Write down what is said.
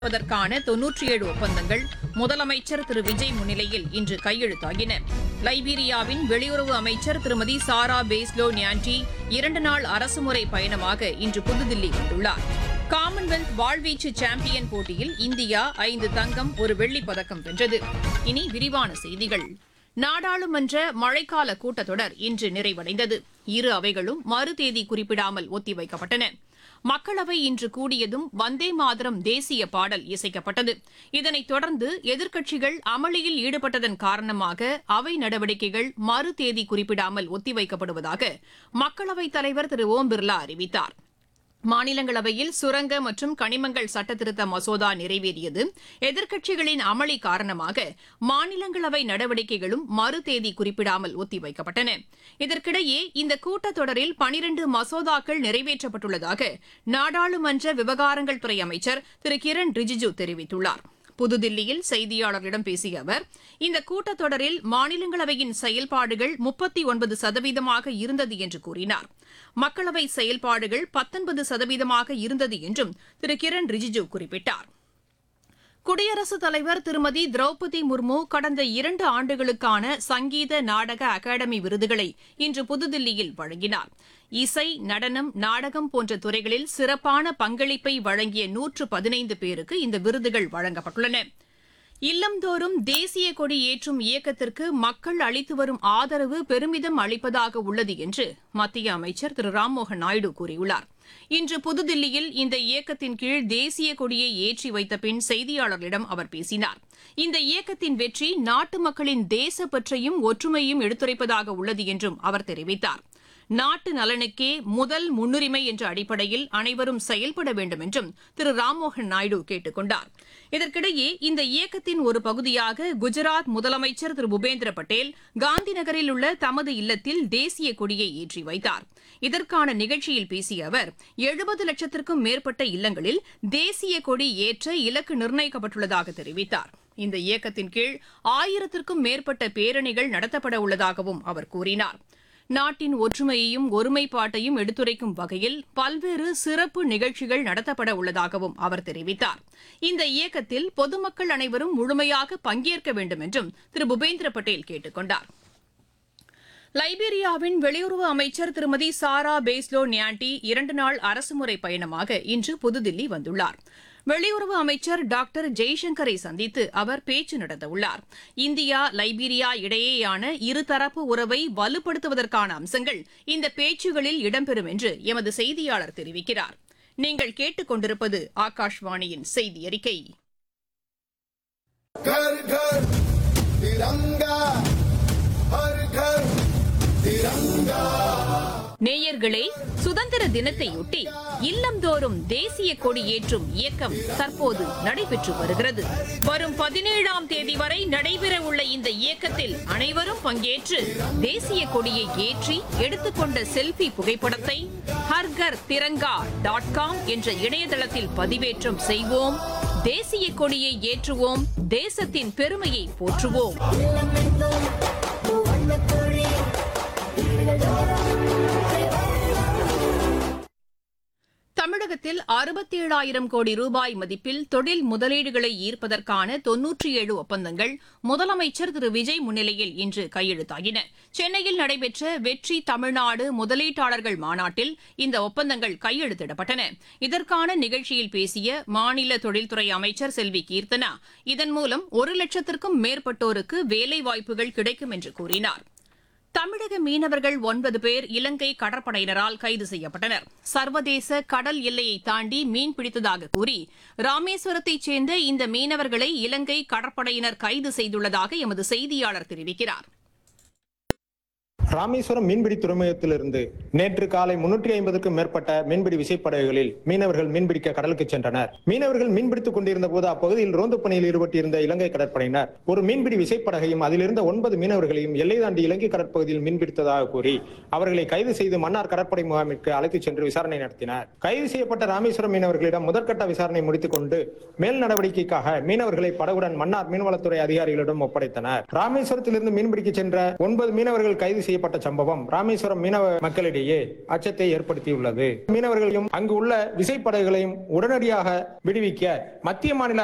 அதற்கான தொன்னூற்றி ஏழு ஒப்பந்தங்கள் முதலமைச்சர் திரு விஜய் முன்னிலையில் இன்று கையெழுத்தாகின லைபீரியாவின் வெளியுறவு அமைச்சர் திருமதி சாரா பேஸ்லோ நியாண்டி இரண்டு நாள் அரசுமுறை பயணமாக இன்று புதுதில்லி வந்துள்ளார் காமன்வெல்த் வாழ்வீச்சு சாம்பியன் போட்டியில் இந்தியா ஐந்து தங்கம் ஒரு வெள்ளிப் பதக்கம் வென்றது இனி விரிவான செய்திகள் நாடாளுமன்ற மழைக்கால கூட்டத்தொடர் இன்று நிறைவடைந்தது இரு அவைகளும் மறு தேதி குறிப்பிடாமல் ஒத்திவைக்கப்பட்டன மக்களவை இன்று கூடியதும் வந்தே மாதரம் தேசிய பாடல் இசைக்கப்பட்டது இதனைத் தொடர்ந்து எதிர்க்கட்சிகள் அமளியில் ஈடுபட்டதன் காரணமாக அவை நடவடிக்கைகள் மறு தேதி குறிப்பிடாமல் ஒத்திவைக்கப்படுவதாக மக்களவைத் தலைவர் திரு ஓம் பிர்லா அறிவித்தார் மாநிலங்களவையில் சுரங்க மற்றும் கனிமங்கள் சட்டத்திருத்த மசோதா நிறைவேறியது எதிர்க்கட்சிகளின் அமளி காரணமாக மாநிலங்களவை நடவடிக்கைகளும் மறு தேதி குறிப்பிடாமல் ஒத்திவைக்கப்பட்டன இதற்கிடையே இந்த கூட்டத்தொடரில் பனிரண்டு மசோதாக்கள் நிறைவேற்றப்பட்டுள்ளதாக நாடாளுமன்ற விவகாரங்கள் துறை அமைச்சர் திரு கிரண் ரிஜிஜு தெரிவித்துள்ளார் புதுதில்லியில் செய்தியாளர்களிடம் பேசிய அவர் இந்த கூட்டத்தொடரில் மாநிலங்களவையின் செயல்பாடுகள் முப்பத்தி ஒன்பது சதவீதமாக இருந்தது என்று கூறினார் மக்களவை செயல்பாடுகள் பத்தொன்பது சதவீதமாக இருந்தது என்றும் திரு கிரண் ரிஜிஜு குறிப்பிட்டார் குடியரசுத் தலைவர் திருமதி திரௌபதி முர்மு கடந்த இரண்டு ஆண்டுகளுக்கான சங்கீத நாடக அகாடமி விருதுகளை இன்று புதுதில்லியில் வழங்கினார் இசை நடனம் நாடகம் போன்ற துறைகளில் சிறப்பான பங்களிப்பை வழங்கிய நூற்று பதினைந்து பேருக்கு இந்த விருதுகள் வழங்கப்பட்டுள்ளன இல்லந்தோறும் தேசிய கொடி ஏற்றும் இயக்கத்திற்கு மக்கள் அளித்து வரும் ஆதரவு பெருமிதம் அளிப்பதாக உள்ளது என்று மத்திய அமைச்சர் திரு ராம்மோகன் நாயுடு கூறியுள்ளார் இன்று புதுதில்லியில் இந்த இயக்கத்தின் கீழ் தேசிய கொடியை ஏற்றி வைத்த பின் செய்தியாளர்களிடம் அவர் பேசினார் இந்த இயக்கத்தின் வெற்றி நாட்டு மக்களின் தேசப்பற்றையும் ஒற்றுமையும் எடுத்துரைப்பதாக உள்ளது என்றும் அவர் தெரிவித்தார் நாட்டு நலனுக்கே முதல் முன்னுரிமை என்ற அடிப்படையில் அனைவரும் செயல்பட வேண்டும் என்றும் திரு ராம்மோகன் நாயுடு கேட்டுக் கொண்டார் இதற்கிடையே இந்த இயக்கத்தின் ஒரு பகுதியாக குஜராத் முதலமைச்சர் திரு பூபேந்திர பட்டேல் காந்தி நகரில் உள்ள தமது இல்லத்தில் தேசிய கொடியை ஏற்றி வைத்தார் இதற்கான நிகழ்ச்சியில் பேசிய அவர் எழுபது லட்சத்திற்கும் மேற்பட்ட இல்லங்களில் தேசிய கொடி ஏற்ற இலக்கு நிர்ணயிக்கப்பட்டுள்ளதாக தெரிவித்தார் இந்த இயக்கத்தின் கீழ் ஆயிரத்திற்கும் மேற்பட்ட பேரணிகள் நடத்தப்பட உள்ளதாகவும் அவர் கூறினார் நாட்டின் ஒற்றுமையையும் ஒருமைப்பாட்டையும் எடுத்துரைக்கும் வகையில் பல்வேறு சிறப்பு நிகழ்ச்சிகள் நடத்தப்பட உள்ளதாகவும் அவர் தெரிவித்தார் இந்த இயக்கத்தில் பொதுமக்கள் அனைவரும் முழுமையாக பங்கேற்க வேண்டும் என்றும் திரு பூபேந்திர பட்டேல் கேட்டுக் கொண்டார் லைபீரியாவின் வெளியுறவு அமைச்சர் திருமதி சாரா பேஸ்லோ நியாண்டி இரண்டு நாள் அரசுமுறை பயணமாக இன்று புதுதில்லி வந்துள்ளார் வெளியுறவு அமைச்சர் டாக்டர் ஜெய்சங்கரை சந்தித்து அவர் பேச்சு நடத்தவுள்ளார் இந்தியா லைபீரியா இடையேயான இருதரப்பு உறவை வலுப்படுத்துவதற்கான அம்சங்கள் இந்த பேச்சுகளில் இடம்பெறும் என்று எமது செய்தியாளர் தெரிவிக்கிறார் நீங்கள் கேட்டுக்கொண்டிருப்பது ஆகாஷ்வாணியின் செய்தி அறிக்கை घर घर तिरंगा हर घर तिरंगा நேயர்களே சுதந்திர தினத்தையொட்டி இல்லந்தோறும் தேசிய கொடி ஏற்றும் இயக்கம் தற்போது நடைபெற்று வருகிறது வரும் பதினேழாம் தேதி வரை நடைபெற உள்ள இந்த இயக்கத்தில் அனைவரும் பங்கேற்று தேசிய கொடியை ஏற்றி எடுத்துக்கொண்ட செல்ஃபி புகைப்படத்தை ஹர்கர் திரங்கா டாட் காம் என்ற இணையதளத்தில் பதிவேற்றம் செய்வோம் தேசிய கொடியை ஏற்றுவோம் தேசத்தின் பெருமையை போற்றுவோம் தமிழகத்தில் அறுபத்தேழாயிரம் கோடி ரூபாய் மதிப்பில் தொழில் முதலீடுகளை ஈர்ப்பதற்கான தொன்னூற்றி ஏழு ஒப்பந்தங்கள் முதலமைச்சர் திரு விஜய் முன்னிலையில் இன்று கையெழுத்தாகின சென்னையில் நடைபெற்ற வெற்றி தமிழ்நாடு முதலீட்டாளர்கள் மாநாட்டில் இந்த ஒப்பந்தங்கள் கையெழுத்திடப்பட்டன இதற்கான நிகழ்ச்சியில் பேசிய மாநில தொழில்துறை அமைச்சர் செல்வி கீர்த்தனா இதன் மூலம் ஒரு லட்சத்திற்கும் மேற்பட்டோருக்கு வேலைவாய்ப்புகள் கிடைக்கும் என்று கூறினார் தமிழக மீனவர்கள் ஒன்பது பேர் இலங்கை கடற்படையினரால் கைது செய்யப்பட்டனர் சர்வதேச கடல் எல்லையை தாண்டி மீன் பிடித்ததாக கூறி ராமேஸ்வரத்தைச் சேர்ந்த இந்த மீனவர்களை இலங்கை கடற்படையினர் கைது செய்துள்ளதாக எமது செய்தியாளர் தெரிவிக்கிறார் ராமேஸ்வரம் மீன்பிடி துறைமுகத்திலிருந்து நேற்று காலை முன்னூற்றி ஐம்பதுக்கும் மேற்பட்ட மீன்பிடி விசைப்படகுகளில் மீனவர்கள் மீன்பிடிக்க கடலுக்கு சென்றனர் மீனவர்கள் மீன்பிடித்துக் கொண்டிருந்த போது அப்பகுதியில் ரோந்து பணியில் ஈடுபட்டிருந்த இலங்கை கடற்படையினர் ஒரு மீன்பிடி விசைப்படகையும் அதிலிருந்த ஒன்பது மீனவர்களையும் எல்லை தாண்டி இலங்கை கடற்பகுதியில் மீன்பிடித்ததாக கூறி அவர்களை கைது செய்து மன்னார் கடற்படை முகாமிற்கு அழைத்துச் சென்று விசாரணை நடத்தினர் கைது செய்யப்பட்ட ராமேஸ்வரம் மீனவர்களிடம் முதற்கட்ட விசாரணை முடித்துக் கொண்டு மேல் நடவடிக்கைக்காக மீனவர்களை படகுடன் மன்னார் மீன்வளத்துறை அதிகாரிகளிடம் ஒப்படைத்தனர் ராமேஸ்வரத்திலிருந்து மீன்பிடிக்க சென்ற ஒன்பது மீனவர்கள் கைது செய்யப்பட்ட செய்யப்பட்ட சம்பவம் ராமேஸ்வரம் மீனவ மக்களிடையே அச்சத்தை ஏற்படுத்தியுள்ளது மீனவர்களையும் அங்கு உள்ள விசைப்படகுகளையும் உடனடியாக விடுவிக்க மத்திய மாநில